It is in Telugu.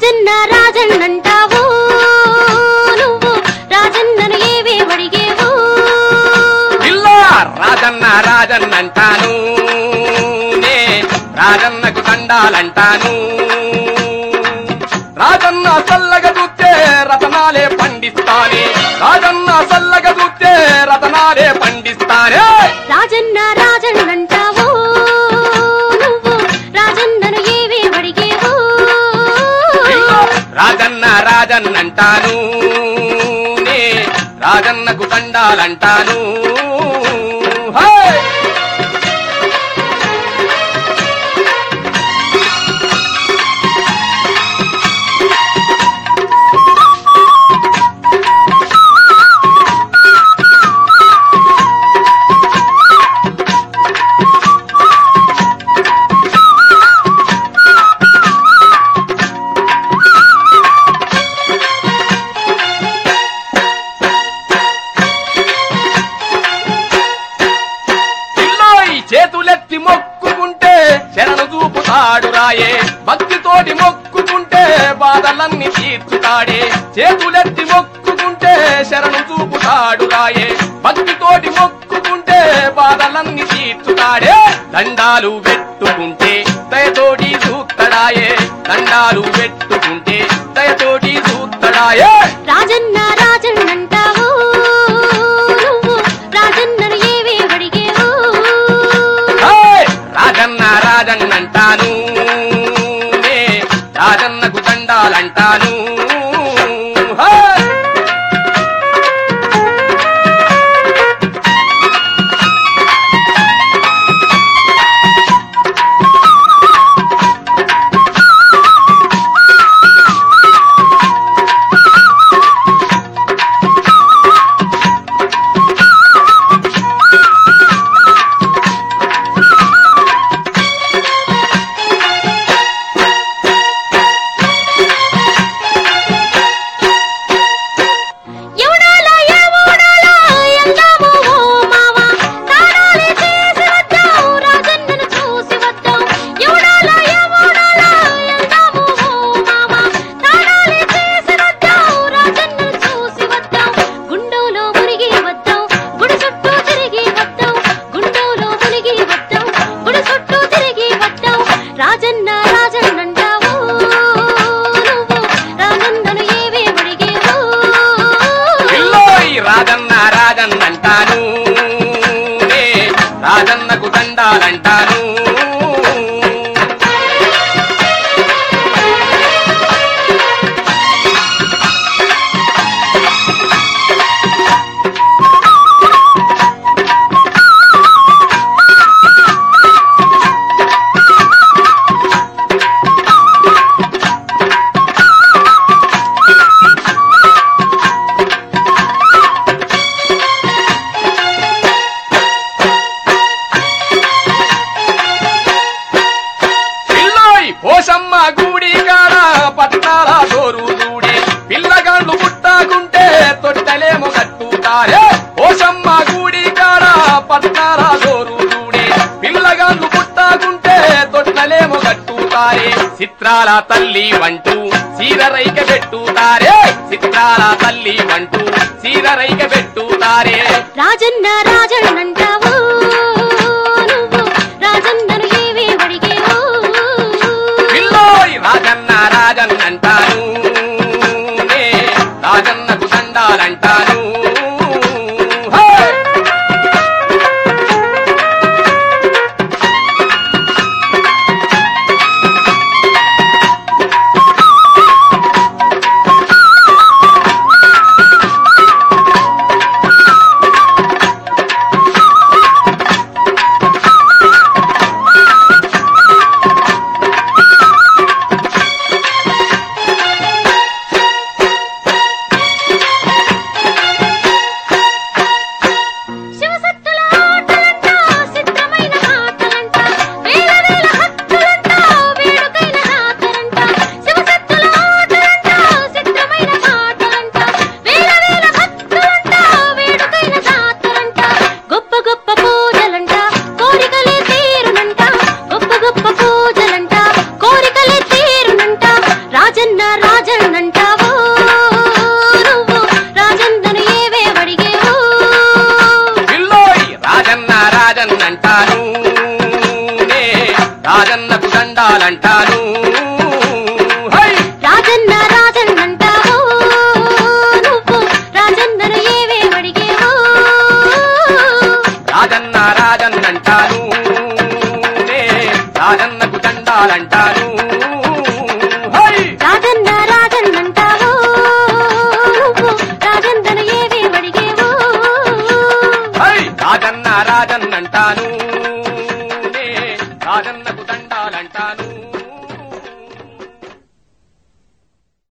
రాజన్న రాజన్నంటావు నువ్వు రాజన్నను ఏవే అడిగేవు ఇల్లా రాజన్న రాజన్న అంటాను నే రాజన్నకు దండాలంటాను రాజన్న సల్లగ చూస్తే రతనాలే పండిస్తానే రాజన్న సల్లగ చూస్తే రతనాలే పండిస్తానే రాజన్న రాజన్నంటావు నువ్వు రాజన్నను ఏవే అడిగేవు ఇల్లా రాజన్న రాజన్న అంటాను నే రాజన్నకు దండాలంటాను హే! పిల్లోయ్ చేతులెత్తి మొక్కుకుంటే శరణు చూపుతాడు రాయే భక్తితోటి మొక్కుకుంటే బాధలన్నీ తీర్చుతాడే చేతులెత్తి మొక్కుకుంటే శరణు చూపుతాడు రాయే భక్తితోటి మొక్కుకుంటే బాధలన్నీ తీర్చుతాడే దండాలు పెట్టుకుంటే దయతోటి చూత్తడాయే దండాలు పెట్టుకుంటే దయతోటి చూత్తడాయే రాజన్న రాజన్నంటావు నువ్వు రాజన్నను ఏవే అడిగేవు ఏయ్! రాజన్న రాజన్న అంటాను నే రాజన్నకు దండాలంటాను హే! ఎవడాలా ఎవడాలా ఎందాము ఓ మావా తాడాలే చేసి వద్దాం రాజన్నను చూసి వద్దాం ఎవడాలా ఎవడాలా ఎందాము ఓ మావా తాడాలే చేసి వద్దాం రాజన్నను చూసి వద్దాం గుండోలో మునిగి వద్దాం గుడి చుట్టూ తిరిగి వద్దాం గుండోలో మునిగి వద్దాం గుడి చుట్టూ తిరిగి వద్దాం రాజన్న రాజన్నంటావు నువ్వు రాజన్నను ఏవే అడిగేవు పిల్లోయ్ రాజన్న రాజన్న అంటాను నే రాజన్నకు దండాలంటాను పిల్లోయ్ పోషమ్మ గూడి కాడ పట్టాల దోరు దూడే పిల్లగాళ్ళు పుట్టాకుంటే తొట్టలేము కట్టుతారే పోషమ్మ గూడి కాడ పట్టాల దోరు దూడే పిల్లగాళ్ళు పుట్టాకుంటే తొట్టలేము కట్టుతారే చిత్రాల తల్లి వంటూ సీరరైక పెట్టుతారే చిత్రాల తల్లి వంటూ సీరరైక పెట్టుతారే రాజన్న రాజన్నంటావు నువ్వు రాజన్నను ఏవే అడిగేవు పిల్లోయ్ రాజన్న రాజన్న అంటాను నే రాజన్నకు దండాలంటాను హే! రాజన్న రాజన్నంటాను నే రాజన్నకు దండాలంటాను